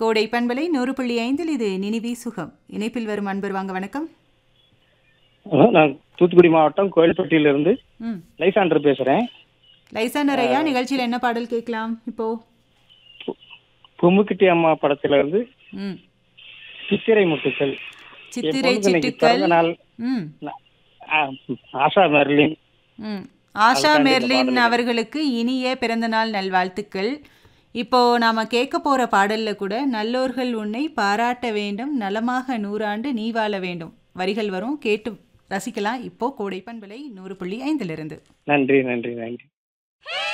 கோடை பண்பலை நூறு புள்ளி ஐந்தில் இது நினைவி சுகம் இணைப்பில் வரும் அன்பர் வாங்க வணக்கம் ஹலோ, நான் தூத்துக்குடி மாவட்டம் கோயில்பட்டியிலிருந்து ம் லைசாண்டர் பேசுறேன் லைசானர் ஐயா நிகழ்ச்சியில் என்ன பாடல் கேட்கலாம் இப்போ பொம்முக்கிட்டி அம்மா படத்துல இருந்து ம் சித்திரை முட்டுக்கள் என் சித்திரை பொண்ணுக்கு இன்னைக்கு சிட்டுக்கள் பிறந்த நாள் ம் ந- ஆ, ஆஷா மெர்லின் ம் ஆஷா அதுக்காண்டி இந்த மெர்லின் பாடல் அவர்களுக்கு இனிய பிறந்தநாள் நல்வாழ்த்துக்கள் இப்போ நாம கேட்க போற பாடல்ல கூட நல்லோர்கள் உன்னை பாராட்ட வேண்டும் நலமாக நூறாண்டு நீ வாழ வேண்டும் வரிகள் வரும் கேட்டு ரசிக்கலாம் இப்போ கோடை பண்பலை நூறு புள்ளி ஐந்திலிருந்து நன்றி நன்றி நன்றி